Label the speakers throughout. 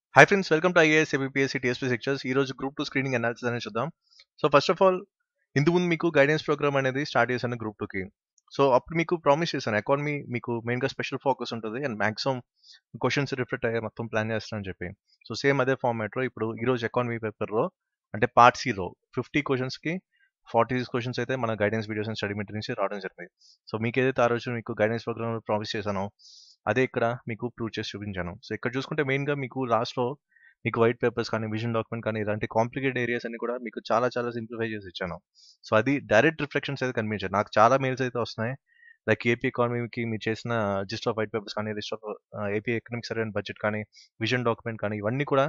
Speaker 1: hi friends welcome to IAS APSC TSP lectures ఈ రోజు group two screening analysis అనేది చూద్దాం సో ఫస్ట్ ఆఫ్ ఆల్ ఇంతకుముందు మీకు గైడెన్స్ ప్రోగ్రామ్ అనేది స్టార్ట్ చేశాను గ్రూప్ టూకి సో అప్పుడు మీకు ప్రామిస్ చేశాను ఎకానమీ మీకు మెయిన్గా స్పెషల్ ఫోకస్ ఉంటుంది అండ్ మాక్సిమం క్వశ్చన్స్ రిఫ్లెక్ట్ అయ్యే మొత్తం ప్లాన్ చేస్తానని చెప్పి సో సేమ్ అదే ఫార్మాట్లో ఇప్పుడు ఈ రోజు ఎకానమీ పేపర్లో అంటే పార్ట్ సిలో ఫిఫ్టీ క్వశ్చన్స్కి ఫార్టీ సిక్స్ క్వశ్చన్స్ అయితే మన guidance videos and study material నుంచి రావడం జరిగింది సో మీకు ఏదైతే ఆ రోజు మీకు గైడెన్స్ ప్రోగ్రామ్ ప్రామిస్ చేశానో అదే ఇక్కడ మీకు ప్రూవ్ చేసి చూపించాను సో ఇక్కడ చూసుకుంటే మెయిన్గా మీకు లాస్ట్లో మీకు వైట్ పేపర్స్ కానీ విజన్ డాక్యుమెంట్ కానీ ఇలాంటి కాంప్లికేటెడ్ ఏరియాస్ అన్ని కూడా మీకు చాలా చాలా సింప్లిఫై చేసి ఇచ్చాను సో అది డైరెక్ట్ రిఫ్లెక్షన్స్ అయితే కనిపించాయి నాకు చాలా మెయిల్స్ అయితే వస్తున్నాయి లైక్ ఏపీ ఎకానమీకి మీరు చేసిన లిస్ట్ ఆఫ్ వైట్ పేపర్స్ కానీ list of AP economic survey and budget కానీ విజన్ డాక్యుమెంట్ కానీ ఇవన్నీ కూడా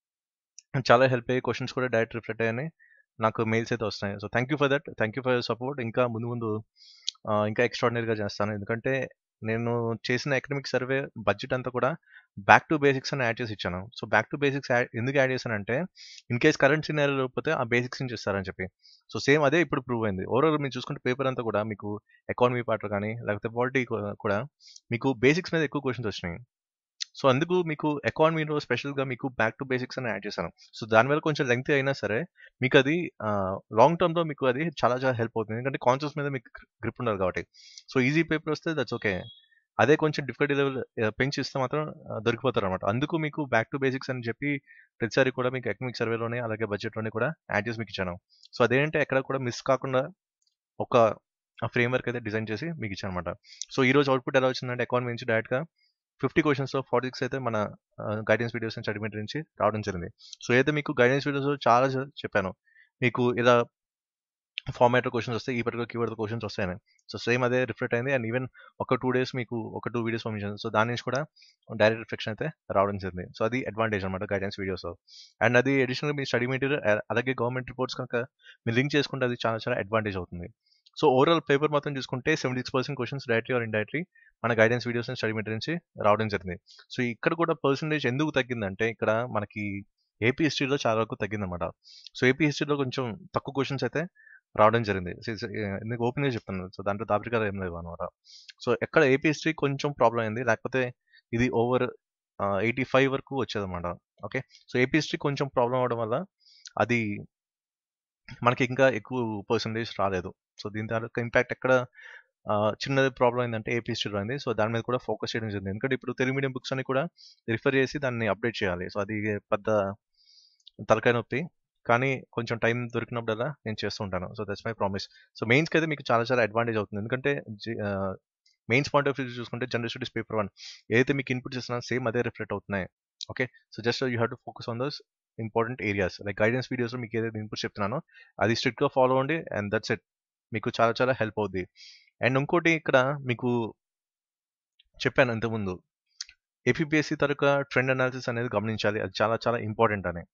Speaker 1: చాలా హెల్ప్ అయ్యే క్వశ్చన్స్ కూడా డైరెక్ట్ రిఫ్లెక్ట్ అయ్యాయి నాకు మెయిల్స్ అయితే వస్తున్నాయి so thank you for that thank you for your support ఇంకా ముందు ముందు ఇంకా ఎక్స్ట్రాడినరీగా చేస్తాను ఎందుకంటే నేను చేసిన ఎకనామిక్ సర్వే బడ్జెట్ అంతా కూడా బ్యాక్ టు బేసిక్స్ అని యాడ్ చేసి ఇచ్చాను సో బ్యాక్ టు బేసిక్స్ ఎందుకు యాడ్ చేశానంటే ఇన్ కేస్ కరెంట్ సినారీ లేకపోతే ఆ బేసిక్స్ నుంచి ఇస్తారని చెప్పి సో సేమ్ అదే ఇప్పుడు ప్రూవ్ అయింది ఓవరాల్ మీరు చూసుకుంటే పేపర్ అంతా కూడా మీకు ఎకానమీ పార్ట్ కానీ లేకపోతే పాలిటీ కూడా మీకు బేసిక్స్ మీద ఎక్కువ క్వశ్చన్స్ వచ్చినాయి సో అందుకు మీకు ఎకానమీలో స్పెషల్గా మీకు బ్యాక్ టు బేసిక్స్ అని యాడ్ చేశాను సో దానివల్ల కొంచెం లెంగ్త్ అయినా సరే మీకు అది లాంగ్ టర్మ్లో మీకు అది చాలా చాలా హెల్ప్ అవుతుంది ఎందుకంటే కాన్సెప్ట్స్ మీద మీకు గ్రిప్ ఉండాలి కాబట్టి సో ఈజీ పేపర్ వస్తే దట్స్ ఓకే అదే కొంచెం డిఫికల్టీ లెవెల్ పెంచి ఇస్తే మాత్రం దొరికిపోతారు అనమాట అందుకు మీకు బ్యాక్ టు బేసిక్స్ అని చెప్పి ప్రతిసారి కూడా మీకు ఎకనామిక్ సర్వేలోనే అలాగే బడ్జెట్లోనే కూడా యాడ్ చేసి మీకు ఇచ్చాను సో అదేంటంటే ఎక్కడ కూడా మిస్ కాకుండా ఒక ఫ్రేమ్ వర్క్ అయితే డిజైన్ చేసి మీకు ఇచ్చాను అనమాట సో ఈ రోజు అవుట్పుట్ ఎలా వచ్చిందంటే ఎకానమీ నుంచి డైరెక్ట్గా ఫిఫ్టీ క్వశ్చన్స్లో ఫార్టీ సిక్స్ అయితే మన గైడెన్స్ వీడియోస్ నుంచి అడ్మిట్ నుంచి రావడం జరిగింది సో అయితే మీకు గైడెన్స్ వీడియోస్ చాలా చెప్పాను మీకు ఇలా ఫార్మాట్ క్వశ్చన్స్ వస్తాయి ఈ పర్టికులర్ కీవర్డ్ క్వశ్చన్స్ వస్తాయని సో సేమ్ అదే రిఫ్లెక్ట్ అయింది అండ్ ఈవెన్ ఒక టూ డేస్ మీకు ఒక టూ వీడియోస్ పంపించాను సో దాని నుంచి కూడా డైరెక్ట్ రిఫ్లెక్షన్ అయితే రావడం జరిగింది సో అది అడ్వాంటేజ్ అనమాట గైడెన్స్ వీడియోస్ అండ్ అది అడిషనల్గా మీ స్టడీ మెటీరియల్ అలాగే గవర్నమెంట్ రిపోర్ట్స్ కనుక మీరు లింక్ చేసుకుంటే అది చాలా చాలా అడ్వాంటేజ్ అవుతుంది సో ఓవరాల్ పేపర్ మొత్తం చూసుకుంటే seventy six percent questions directly or indirectly మన guidance videos and study material నుంచి రావడం జరిగింది సో ఇక్కడ కూడా పర్సంటేజ్ ఎందుకు తగ్గిందంటే ఇక్కడ మనకి ఏపీ హిస్టరీలో చాలా వరకు తగ్గిందన్నమాట సో ఏపీ హిస్టరీలో కొంచెం తక్కువ క్వశ్చన్స్ అయితే రావడం జరిగింది ఎందుకు ఓపెన్గా చెప్తాను సో దాంట్లో దాపరికాలు ఏం లేవు అనమాట సో ఎక్కడ ఏపీ హిస్టరీ కొంచెం ప్రాబ్లం అయింది లేకపోతే ఇది ఓవర్ ఎయిటీ ఫైవ్ వరకు వచ్చేదన్నమాట ఓకే సో ఏపీ హిస్టరీ కొంచెం ప్రాబ్లం అవడం వల్ల అది మనకి ఇంకా ఎక్కువ పర్సంటేజ్ రాలేదు సో దీని తాలూకా ఇంపాక్ట్ ఎక్కడ చిన్నది ప్రాబ్లం ఏంటంటే ఏపీ హిస్టరీలో అయింది సో దాని మీద కూడా ఫోకస్ చేయడం జరిగింది ఎందుకంటే ఇప్పుడు తెలుగు మీడియం బుక్స్ అని కూడా రిఫర్ చేసి దాన్ని అప్డేట్ చేయాలి సో అది పెద్ద తలకాయ నొప్పి కానీ కొంచెం టైం దొరికినప్పుడల్లా నేను చేస్తూ ఉంటాను so that's my promise so మెయిన్స్కి అయితే మీకు చాలా చాలా అడ్వాంటేజ్ అవుతుంది ఎందుకంటే మెయిన్స్ పాయింట్ ఆఫ్ వ్యూ చూసుకుంటే జనరల్ స్టడీస్ పేపర్ వన్ ఏదైతే మీకు ఇన్పుట్ చేస్తున్నా సేమ్ అదే రిఫ్లెక్ట్ అవుతున్నాయి okay so just you have to focus on those important areas like guidance వీడియోస్లో మీకు ఏదైతే ఇన్పుట్ చెప్తున్నానో అది స్ట్రిక్ట్గా ఫాలో అవ్వండి అండ్ దట్స్ ఇట్ మీకు చాలా చాలా హెల్ప్ అవుద్ది అండ్ ఇంకోటి ఇక్కడ మీకు చెప్పాను ఇంతకుముందు ఏపీపీఎస్సీ తరగ ట్రెండ్ అనాలిసిస్ అనేది గమనించాలి అది చాలా చాలా ఇంపార్టెంట్ అని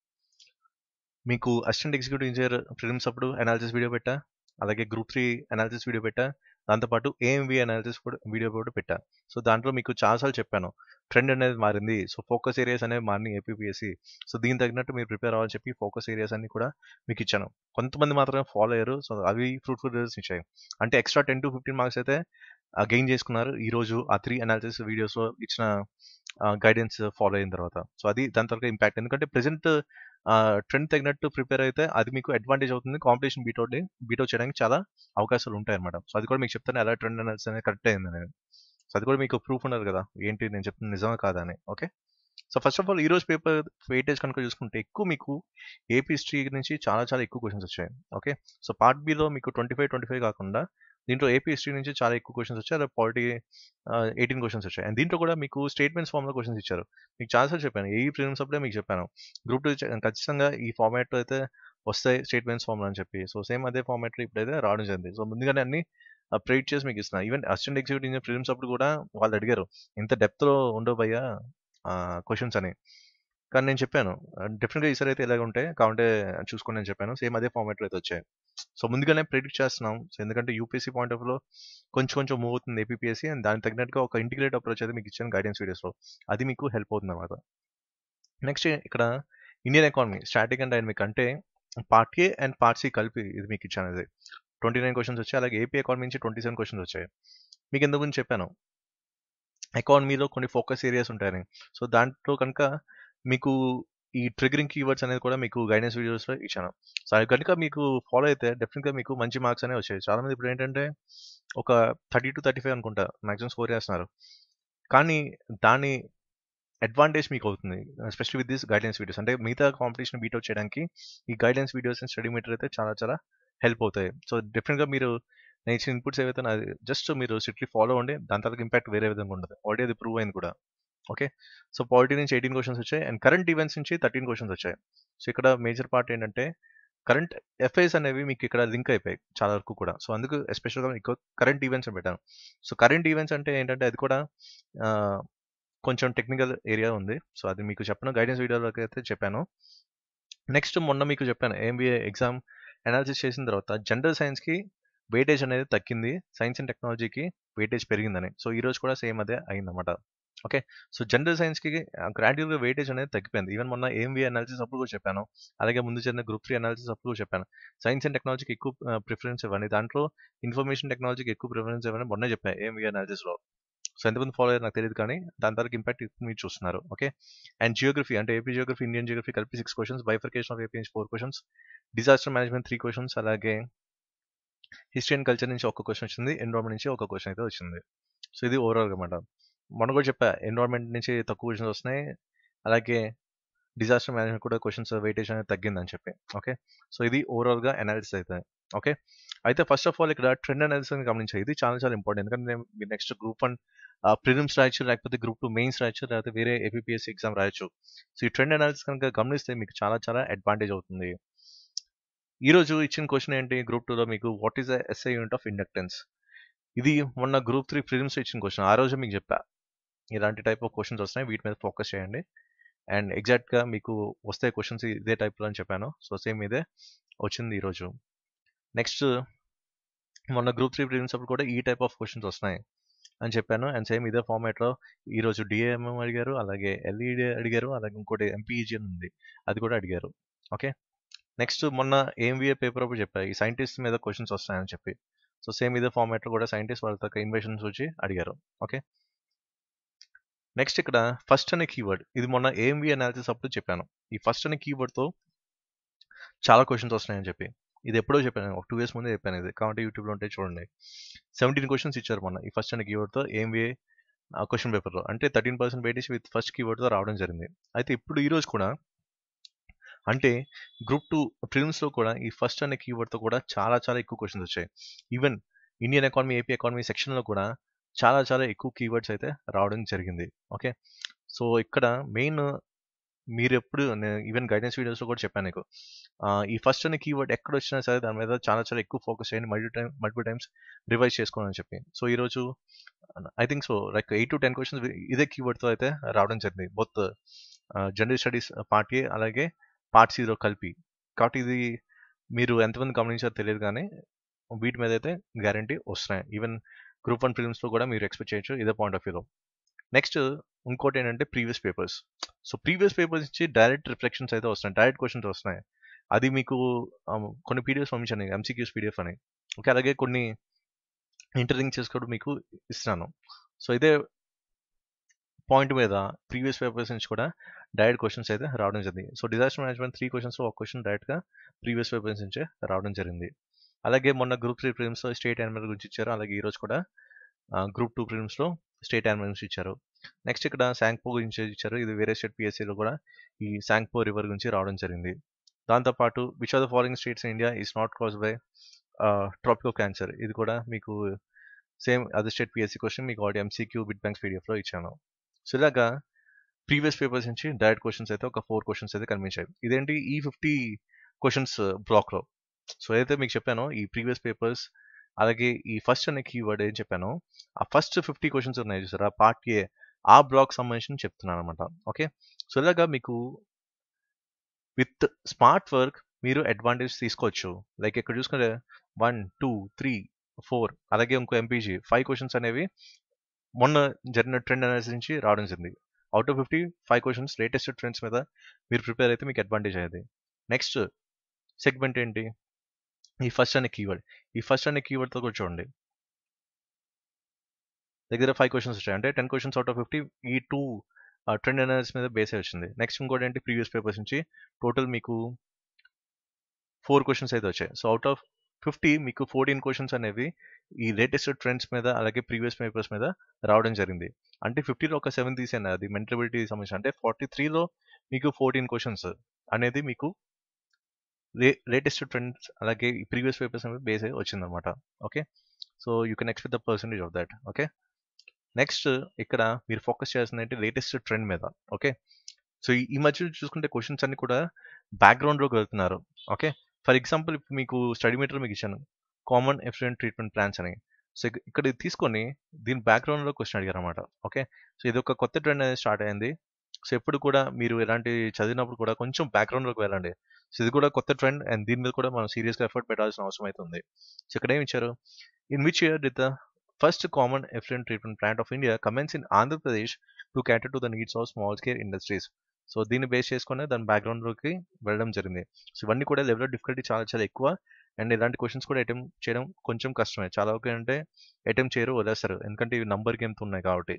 Speaker 1: మీకు అసిస్టెంట్ ఎగ్జిక్యూటివ్ ఇంజనీర్ ప్రిలిమ్స్ అప్పుడు అనాలిసిస్ వీడియో పెట్టా అలాగే గ్రూప్ త్రీ అనాలిసిస్ వీడియో పెట్టా దాంతోపాటు ఏఎంవి అనాలిసిస్ కూడా వీడియో కూడా పెట్టా సో దాంట్లో మీకు చాలాసార్లు చెప్పాను ట్రెండ్ అనేది మారింది సో ఫోకస్ ఏరియాస్ అనేవి మారినాయి ఏపీపీఎస్సీ సో దీని తగినట్టు మీరు ప్రిపేర్ అవ్వాలని చెప్పి ఫోకస్ ఏరియాస్ అన్ని కూడా మీకు ఇచ్చాను కొంతమంది మాత్రమే ఫాలో అయ్యారు సో అవి ఫ్రూట్ఫుల్ రిజల్ట్స్ ఇచ్చాయి అంటే extra ten to fifteen marks అయితే గెయిన్ చేసుకున్నారు ఈ రోజు ఆ త్రీ అనాలిసిస్ వీడియోస్లో ఇచ్చిన గైడెన్స్ ఫాలో అయిన తర్వాత సో అది దాని తర్వాత ఇంపాక్ట్ ఎందుకంటే ప్రెసెంట్ ట్రెండ్ తగినట్టు ప్రిపేర్ అయితే అది మీకు అడ్వాంటేజ్ అవుతుంది కాంపిటీషన్ బీటౌట్ బీటౌట్ చేయడానికి చాలా అవకాశాలు ఉంటాయి అనమాట సో అది కూడా మీకు చెప్తాను ఎలా ట్రెండ్ అనాలిసిస్ అనేది కరెక్ట్ అయింది నేను సో అది కూడా మీకు ప్రూఫ్ ఉండదు కదా ఏంటి నేను చెప్తున్న నిజమే కాదా అని okay so first of all ఈ రోజు పేపర్ వెయిటేజ్ కనుక చూసుకుంటే ఎక్కువ మీకు ఏపీ హిస్టరీ నుంచి చాలా చాలా ఎక్కువ క్వశ్చన్స్ వచ్చాయి ఓకే సో పార్ట్ బిలో మీకు ట్వంటీ ఫైవ్ ట్వంటీ ఫైవ్ కాకుండా దీంట్లో ఏపీ హిస్టరీ నుంచి చాలా ఎక్కువ క్వశ్చన్స్ వచ్చాయి అలా పాలిటీ ఎయిటీన్ క్వశ్చన్స్ వచ్చాయి అండ్ దీంట్లో కూడా మీకు స్టేట్మెంట్స్ ఫామ్లో క్వశ్చన్స్ ఇచ్చారు మీకు చాలాసార్లు చెప్పాను ఏ ప్రిలిమ్స్ అప్పుడే మీకు చెప్పాను గ్రూప్ టూ ఖచ్చితంగా ఈ ఫార్మాట్లో అయితే వస్తాయి స్టేట్మెంట్స్ ఫామ్లో అని చెప్పి సో సేమ్ అదే ఫార్మాట్లో ఇప్పుడైతే రావడం జరిగింది సో ముందుగానే అన్ని ప్రైట్ చేసి మీకు ఇస్తున్నా even assistant executive engineer prelims అప్పుడు కూడా వాళ్ళు అడిగారు ఇంత డెప్త్లో ఉండవు భయ్యా క్వశ్చన్స్ అని కానీ నేను చెప్పాను డెఫినెట్గా ఈసారి అయితే ఇలాగ ఉంటాయి కాబట్టి చూసుకొని నేను చెప్పాను సేమ్ అదే ఫార్మాట్లో అయితే వచ్చాయి సో ముందుగానే ప్రిడిక్ట్ చేస్తున్నాం సో ఎందుకంటే యూపీఎస్సీ పాయింట్ ఆఫ్ లో కొంచెం కొంచెం మూవ్ అవుతుంది ఏపీఎస్సీ అండ్ దానికి తగినట్టుగా ఒక ఇంటిగ్రేట్ అప్రోచ్ అయితే మీకు ఇచ్చాను గైడెన్స్ వీడియోస్లో అది మీకు హెల్ప్ అవుతుంది అనమాట నెక్స్ట్ ఇక్కడ Indian economy static and dynamic అంటే part A and part C కలిపి ఇది మీకు ఇచ్చాను అది ట్వంటీ నైన్ క్వశ్చన్స్ వచ్చాయి అలాగే ఏపీ ఎకానమీ నుంచి ట్వంటీ సెవెన్ క్వశ్చన్స్ వచ్చాయి మీకు ఎందుకు చెప్పాను ఎకానమీలో కొన్ని ఫోకస్ ఏరియాస్ ఉంటాయని సో దాంట్లో కనుక మీకు ఈ ట్రిగరింగ్ కీవర్డ్స్ అనేది కూడా మీకు గైడెన్స్ వీడియోస్లో ఇచ్చాను సో అది కనుక మీకు ఫాలో అయితే డెఫినెట్గా మీకు మంచి మార్క్స్ అనేవి వచ్చాయి చాలా మంది ఇప్పుడు ఏంటంటే ఒక థర్టీ టు థర్టీ ఫైవ్ అనుకుంటా మ్యాక్సిమం స్కోర్ చేస్తున్నారు కానీ దాని అడ్వాంటేజ్ మీకు అవుతుంది especially with this guidance videos అంటే మిగతా కాంపిటీషన్ బీట్ అవుట్ చేయడానికి ఈ guidance videos and study material అయితే చాలా చాలా హెల్ప్ అవుతాయి సో డెఫినెట్గా మీరు నేను ఇచ్చిన ఇన్పుట్స్ ఏవైతే నాది జస్ట్ మీరు స్ట్రిక్ట్లీ ఫాలో అవ్వండి దాని తర్వాత ఇంపాక్ట్ వేరే విధంగా ఉండదు ఆల్రెడీ అది ప్రూవ్ అయింది కూడా ఓకే సో పాలిటీ నుంచి ఎయిటీన్ క్వశ్చన్స్ వచ్చాయి అండ్ కరెంట్ ఈవెంట్స్ నుంచి థర్టీన్ క్వశ్చన్స్ వచ్చాయి సో ఇక్కడ మేజర్ పార్ట్ ఏంటంటే కరెంట్ ఎఫ్ఐస్ అనేవి మీకు ఇక్కడ లింక్ అయిపోయాయి చాలా వరకు కూడా సో అందుకు ఎస్పెషల్గా ఎక్కువ కరెంట్ ఈవెంట్స్ పెట్టాను సో కరెంట్ ఈవెంట్స్ అంటే ఏంటంటే అది కూడా ఆ, కొంచెం టెక్నికల్ ఏరియా ఉంది సో అది మీకు చెప్పను గైడెన్స్ వీడియోలోకి అయితే చెప్పాను నెక్స్ట్ మొన్న మీకు చెప్పాను ఎంబీఏ ఎగ్జామ్ అనాలిసిస్ చేసిన తర్వాత జనరల్ సైన్స్కి వెయిటేజ్ అనేది తగ్గింది సైన్స్ అండ్ టెక్నాలజీకి వెయిటేజ్ పెరిగిందని సో ఈ రోజు కూడా సేమ్ అదే అయిందన్నమాట ఓకే సో జనరల్ సైన్స్కి గ్రాడ్యువల్గా వెయిటేజ్ అనేది తగ్గిపోయింది ఈవెన్ మొన్న ఏఎంబీ అనాలిసిస్ అప్పుడు కూడా చెప్పాను అలాగే ముందు జరిగిన గ్రూప్ త్రీ అనాలిసిస్ అప్పుడు కూడా చెప్పాను సైన్స్ అండ్ టెక్నాలజీకి ఎక్కువ ప్రిఫరెన్స్ ఇవ్వండి దాంట్లో ఇన్ఫర్మేషన్ టెక్నాలజీకి ఎక్కువ ప్రిఫరెన్స్ ఇవ్వని మొన్న చెప్పాను ఏఎంబీ అనాలిసిస్లో సో ఎంతమంది ఫాలో అయ్యారు నాకు తెలియదు కానీ దాని తర్వాత ఇంపాక్ట్ మీరు చూస్తున్నారు ఓకే అండ్ జియోగ్రఫీ అంటే ఏపీ జియోగ్రఫీ ఇండియన్ జియోగ్రఫీ కలిపి six questions bifurcation of AP నుంచి four questions disaster management three questions అలాగే హిస్టరీ అండ్ కల్చర్ నుంచి ఒక క్వశ్చన్ వచ్చింది ఎన్విరాన్మెంట్ నుంచి ఒక క్వశ్చన్ అయితే వచ్చింది సో ఇది ఓవరాల్ అనమాట మొన్న కూడా చెప్పా ఎన్విరాన్మెంట్ నుంచి తక్కువ క్వశ్చన్స్ వస్తున్నాయి అలాగే డిజాస్టర్ మేనేజ్మెంట్ కూడా క్వశ్చన్స్ వెయిటేజ్ అనేది తగ్గిందని చెప్పి ఓకే సో ఇది ఓవరాల్గా అనాలిసిస్ అవుతుంది ఓకే అయితే ఫస్ట్ ఆఫ్ ఆల్ ఇక్కడ ట్రెండ్ అనాలిసిస్ గమనించాలి ఇది చాలా చాలా ఇంపార్టెంట్ ఎందుకంటే మీరు నెక్స్ట్ గ్రూప్ వన్ ప్రిలిమ్స్ రాయొచ్చు లేకపోతే గ్రూప్ టూ మెయిన్స్ రాయొచ్చు లేకపోతే వేరే ఏపీఎస్సీ ఎగ్జామ్ రాయొచ్చు సో ఈ ట్రెండ్ అనాలిసిస్ కనుక గమనిస్తే మీకు చాలా చాలా అడ్వాంటేజ్ అవుతుంది ఈ రోజు ఇచ్చిన క్వశ్చన్ ఏంటి గ్రూప్ టూలో మీకు what is the SI unit of inductance ఇది మొన్న గ్రూప్ త్రీ ప్రిలిమ్స్ ఇచ్చిన క్వశ్చన్ ఆ రోజు మీకు చెప్పా ఇలాంటి టైప్ ఆఫ్ క్వశ్చన్స్ వస్తున్నాయి వీటి మీద ఫోకస్ చేయండి అండ్ ఎగ్జాక్ట్గా మీకు వస్తే క్వశ్చన్స్ ఇదే టైప్లో అని చెప్పాను సో సేమ్ ఇదే వచ్చింది ఈరోజు నెక్స్ట్ మొన్న గ్రూప్ త్రీ ప్రిలిమ్స్ అప్పుడు కూడా ఈ టైప్ ఆఫ్ క్వశ్చన్స్ వస్తున్నాయి అని చెప్పాను అండ్ సేమ్ ఇదే ఫార్మాట్లో ఈరోజు డిఏఎంఎం అడిగారు అలాగే ఎల్ఈడి అడిగారు అలాగే ఇంకోటి ఎంపీఈజీ అని ఉంది అది కూడా అడిగారు ఓకే నెక్స్ట్ మొన్న ఏఎంవిఏ పేపర్ అప్పుడు చెప్పా ఈ సైంటిస్ట్ మీద క్వశ్చన్స్ వస్తాయని చెప్పి సో సేమ్ ఇదే ఫార్మాట్లో కూడా సైంటిస్ట్ వాళ్ళ తగ్గ ఇన్వెషన్స్ వచ్చి అడిగారు ఓకే నెక్స్ట్ ఇక్కడ ఫస్ట్ అనే కీవర్డ్ ఇది మొన్న ఏఎంవి అనాలిసిస్ అప్పుడు చెప్పాను ఈ ఫస్ట్ అనే కీవర్డ్తో చాలా క్వశ్చన్స్ వస్తున్నాయని చెప్పి ఇది ఎప్పుడో చెప్పాను ఒక టూ ఇయర్స్ ముందే చెప్పాను ఇది కాబట్టి యూట్యూబ్లో ఉంటే చూడండి సెవెంటీన్ క్వశ్చన్స్ ఇచ్చారు మొన్న ఈ ఫస్ట్ అనే కీవర్డ్తో ఏఎంవిఏ క్వశ్చన్ పేపర్లో అంటే thirteen percent weightage with first కీవర్డ్తో రావడం జరిగింది అయితే ఇప్పుడు ఈ రోజు కూడా అంటే గ్రూప్ టూ ప్రిలిమ్స్లో కూడా ఈ ఫస్ట్ అనే కీవర్డ్తో కూడా చాలా చాలా ఎక్కువ క్వశ్చన్స్ వచ్చాయి even Indian economy AP economy సెక్షన్లో కూడా చాలా చాలా ఎక్కువ కీవర్డ్స్ అయితే రావడం జరిగింది ఓకే సో ఇక్కడ మెయిన్ మీరు ఎప్పుడు ఈవెన్ గైడెన్స్ వీడియోస్లో కూడా చెప్పాను నీకు ఈ ఫస్ట్ అనే కీవర్డ్ ఎక్కడ వచ్చినా సరే దాని మీద చాలా చాలా ఎక్కువ ఫోకస్ చేయండి multi time multiple times revise చేసుకోవాలని చెప్పి సో ఈరోజు I think so like eight to ten questions ఇదే కీవర్డ్తో అయితే రావడం జరిగింది both general studies part A అలాగే పార్ట్ సిలో కలిపి కాబట్టి ఇది మీరు ఎంతమంది గమనించారో తెలియదు కానీ వీటి మీద అయితే గ్యారంటీ వస్తున్నాయి ఈవెన్ గ్రూప్ వన్ ఫిల్మ్స్లో కూడా మీరు ఎక్స్పెక్ట్ చేయొచ్చు ఇదే పాయింట్ ఆఫ్ వ్యూలో నెక్స్ట్ ఇంకోటి ఏంటంటే previous papers so previous papers నుంచి డైరెక్ట్ రిఫ్లెక్షన్స్ అయితే వస్తున్నాయి డైరెక్ట్ క్వశ్చన్స్ వస్తున్నాయి అది మీకు కొన్ని పీడిఎఫ్స్ పంపించాను ఎంసీక్యూస్ పీడిఎఫ్ అని ఓకే అలాగే కొన్ని ఇంటర్లింక్ చేసుకోవడం మీకు ఇస్తున్నాను సో ఇదే పాయింట్ మీద ప్రీవియస్ పేపర్స్ నుంచి కూడా డైరెక్ట్ క్వశ్చన్స్ అయితే రావడం జరిగింది so disaster management three questions ఒక క్వశ్చన్ డైరెక్ట్గా ప్రీవియస్ పేపర్స్ నుంచే రావడం జరిగింది అలాగే మొన్న గ్రూప్ త్రీ ప్రిలిమ్స్లో స్టేట్ యానిమల్ గురించి ఇచ్చారు అలాగే ఈరోజు కూడా గ్రూప్ టూ ప్రిలిమ్స్లో స్టేట్ యానిమల్ గురించి ఇచ్చారు నెక్స్ట్ ఇక్కడ శాంక్పో గురించి ఇచ్చారు ఇది వేరే స్టేట్ పిఎస్సీలో కూడా ఈ శాంక్పో రివర్ గురించి రావడం జరిగింది దాంతోపాటు which are the following states in India is not cause by tropic of cancer ఇది కూడా మీకు same other state PSC question మీకు ఆల్రెడీ ఎంసీక్యూ బిట్ బ్యాంక్స్ పీడిఎఫ్లో ఇచ్చాను సో ఇలాగా ప్రీవియస్ పేపర్స్ నుంచి డైరెక్ట్ క్వశ్చన్స్ అయితే ఒక ఫోర్ క్వశ్చన్స్ అయితే కనిపించాయి ఇదేంటి ఈ ఫిఫ్టీ క్వశ్చన్స్ బ్లాక్లో సో ఏదైతే మీకు చెప్పానో ఈ ప్రీవియస్ పేపర్స్ అలాగే ఈ ఫస్ట్ అనే కీవర్డ్ ఏం చెప్పానో ఆ ఫస్ట్ ఫిఫ్టీ క్వశ్చన్స్ ఉన్నాయి చూసారా పార్ట్ ఏ ఆ బ్లాక్ సంబంధించి చెప్తున్నాను అనమాట ఓకే సో ఇలాగా మీకు విత్ స్మార్ట్ వర్క్ మీరు అడ్వాంటేజ్ తీసుకోవచ్చు లైక్ ఇక్కడ చూసుకుంటే వన్ టూ త్రీ ఫోర్ అలాగే ఇంకో ఎంపీజీ ఫైవ్ క్వశ్చన్స్ అనేవి మొన్న జరిగిన ట్రెండ్ అనాలిసిస్ నుంచి రావడం జరిగింది out of fifty five questions latest trends మీద మీరు ప్రిపేర్ అయితే మీకు అడ్వాంటేజ్ అయ్యేది నెక్స్ట్ సెగ్మెంట్ ఏంటి ఈ ఫస్ట్ అనే కీవర్డ్ ఈ ఫస్ట్ అనే కీవర్డ్తో కూడా చూడండి దగ్గర ఫైవ్ క్వశ్చన్స్ వచ్చాయి అంటే ten questions out of fifty ఈ టూ ట్రెండ్ అనాలిసిస్ మీద బేస్ అయి వచ్చింది నెక్స్ట్ ఇంకోటి ఏంటి ప్రీవియస్ పేపర్స్ నుంచి టోటల్ మీకు ఫోర్ క్వశ్చన్స్ అయితే వచ్చాయి సో అవుట్ ఆఫ్ ఫిఫ్టీ మీకు ఫోర్టీన్ క్వశ్చన్స్ అనేవి ఈ లేటెస్ట్ ట్రెండ్స్ మీద అలాగే ప్రీవియస్ పేపర్స్ మీద రావడం జరిగింది అంటే ఫిఫ్టీలో ఒక సెవెన్ తీసాను అది మెంటబిలిటీ సంబంధించి అంటే ఫార్టీ త్రీలో మీకు ఫోర్టీన్ క్వశ్చన్స్ అనేది మీకు లేటెస్ట్ ట్రెండ్స్ అలాగే ప్రీవియస్ పేపర్స్ అనేది బేస్ అయ్యి వచ్చిందనమాట okay so you can expect the percentage of that okay next ఇక్కడ మీరు ఫోకస్ చేయాల్సింది అంటే లేటెస్ట్ ట్రెండ్ మీద ఓకే సో ఈ మధ్య చూసుకుంటే క్వశ్చన్స్ అన్ని కూడా బ్యాక్గ్రౌండ్లోకి వెళ్తున్నారు ఓకే ఫర్ ఎగ్జాంపుల్ ఇప్పుడు మీకు స్టడీ మీటర్ మీకు ఇచ్చాను కామన్ ఎఫిషియెంట్ ట్రీట్మెంట్ ప్లాన్స్ అని సో ఇక్కడ ఇది తీసుకొని దీని బ్యాక్గ్రౌండ్లో క్వశ్చన్ అడిగారు అనమాట ఓకే సో ఇది ఒక కొత్త ట్రెండ్ అనేది స్టార్ట్ అయింది సో ఎప్పుడు కూడా మీరు ఎలాంటి చదివినప్పుడు కూడా కొంచెం బ్యాక్గ్రౌండ్లోకి వెళ్ళండి సో ఇది కూడా కొత్త ట్రెండ్ అండ్ దీని మీద కూడా మనం సీరియస్గా ఎఫర్ట్ పెట్టాల్సిన అవసరం అయితే ఉంది సో ఇక్కడ ఏమి ఇచ్చారు in which year with the first common efficient treatment plant of India commence in Andhra Pradesh to క్యాటర్ to the needs of small scare industries so దీన్ని బేస్ చేసుకుని దాని బ్యాక్గ్రౌండ్లోకి వెళ్ళడం జరిగింది సో ఇవన్నీ కూడా లెవెల్ ఆఫ్ డిఫికల్టీ చాలా చాలా ఎక్కువ అండ్ ఇలాంటి క్వశ్చన్స్ కూడా అటెంప్ట్ చేయడం కొంచెం కష్టమే చాలా వరకు అంటే అటెంప్ట్ చేయరు వదిలేస్తారు ఎందుకంటే ఇవి నంబర్ గేమ్స్ ఉన్నాయి కాబట్టి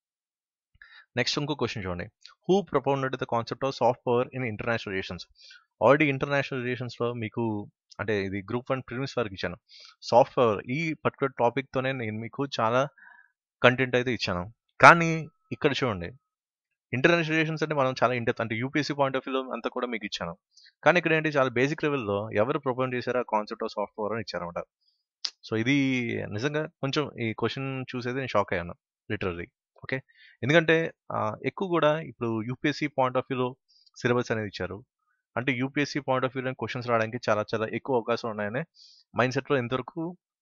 Speaker 1: నెక్స్ట్ ఇంకో క్వశ్చన్ చూడండి who propounded the concept of soft power in international relations already international రిలేషన్స్లో మీకు అంటే ఇది గ్రూప్ వన్ ప్రిలిమ్స్ వరకు ఇచ్చాను సాఫ్ట్ పవర్ ఈ పర్టికులర్ టాపిక్తోనే నేను మీకు చాలా కంటెంట్ అయితే ఇచ్చాను కానీ ఇక్కడ చూడండి ఇంటర్నేషనల్ రిలేషన్స్ అంటే మనం చాలా ఇంటర్ అంటే యూపీఎస్సీ పాయింట్ ఆఫ్ వ్యూలో అంతా కూడా మీకు ఇచ్చాను కానీ ఇక్కడ ఏంటి చాలా బేసిక్ లెవెల్లో ఎవరు ప్రపోజ్ చేశారో ఆ కాన్సెప్ట్ ఆఫ్ సాఫ్ట్ పవర్ అని ఇచ్చారన్నమాట సో ఇది నిజంగా కొంచెం ఈ క్వశ్చన్ చూసేది నేను షాక్ అయ్యాను లిటరరీ ఓకే ఎందుకంటే ఎక్కువ కూడా ఇప్పుడు యూపీఎస్సీ పాయింట్ ఆఫ్ వ్యూలో సిలబస్ అనేది ఇచ్చారు అంటే యూపీఎస్సీ పాయింట్ ఆఫ్ వ్యూలో క్వశ్చన్స్ రావడానికి చాలా చాలా ఎక్కువ అవకాశం ఉన్నాయని మైండ్ సెట్లో ఎంతవరకు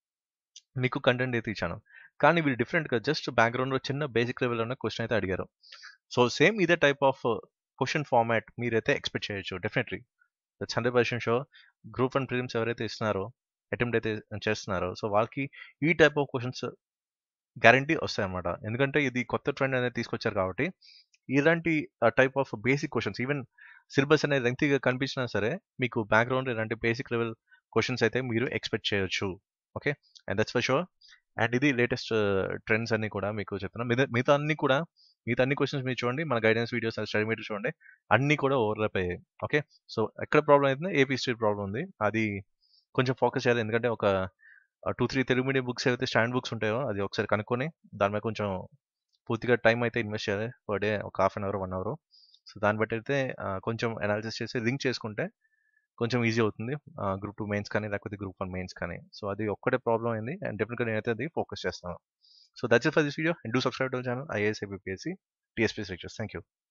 Speaker 1: మీకు కంటెంట్ అయితే ఇచ్చాను కానీ వీళ్ళు డిఫరెంట్గా జస్ట్ బ్యాక్గ్రౌండ్లో చిన్న బేసిక్ లెవెల్లోనే క్వశ్చన్ అయితే అడిగారు సో సేమ్ ఇదే టైప్ ఆఫ్ క్వశ్చన్ ఫార్మాట్ మీరైతే ఎక్స్పెక్ట్ చేయొచ్చు definitely that's hundred percent so group one prelims ఎవరైతే ఇస్తున్నారో అటెంప్ట్ అయితే చేస్తున్నారో సో వాళ్ళకి ఈ టైప్ ఆఫ్ క్వశ్చన్స్ గ్యారంటీ వస్తాయన్నమాట ఎందుకంటే ఇది కొత్త ట్రెండ్ అనేది తీసుకొచ్చారు కాబట్టి ఇలాంటి type of basic questions even syllabus అనేది లెంగ్తీగా కనిపించినా సరే మీకు బ్యాక్గ్రౌండ్ ఇలాంటి బేసిక్ లెవెల్ క్వశ్చన్స్ అయితే మీరు ఎక్స్పెక్ట్ చేయొచ్చు okay and that's for sure and ఇది లేటెస్ట్ ట్రెండ్స్ అన్ని కూడా మీకు చెప్తున్నాను మిగతా మిగతా అన్ని కూడా మిగతా అన్ని క్వశ్చన్స్ మీరు చూడండి మన గైడెన్స్ వీడియోస్ స్టడీ మీటర్ చూడండి అన్ని కూడా ఓవర్లాప్ అయ్యాయి ఓకే సో ఎక్కడ ప్రాబ్లం అవుతుంది ఏపీ స్టేట్ ప్రాబ్లం ఉంది అది కొంచెం ఫోకస్ చేయాలి ఎందుకంటే ఒక two three Telugu medium books ఏవైతే స్టాండ్ బుక్స్ ఉంటాయో అది ఒకసారి కనుక్కొని దాని మీద కొంచెం పూర్తిగా టైం అయితే ఇన్వెస్ట్ చేయాలి పర్ డే ఒక half an hour one hour so దాన్ని బట్టి అయితే కొంచెం అనాలిసిస్ చేసి లింక్ చేసుకుంటే కొంచెం ఈజీ అవుతుంది గ్రూప్ టూ మెయిన్స్ కానీ లేకపోతే గ్రూప్ వన్ మెయిన్స్ కానీ సో అది ఒక్కటే ప్రాబ్లం అయింది అండ్ డెఫినెట్గా నేనైతే అది ఫోకస్ చేస్తాను so that's it for this video and do subscribe to channel IAS APSC TSP lectures thank you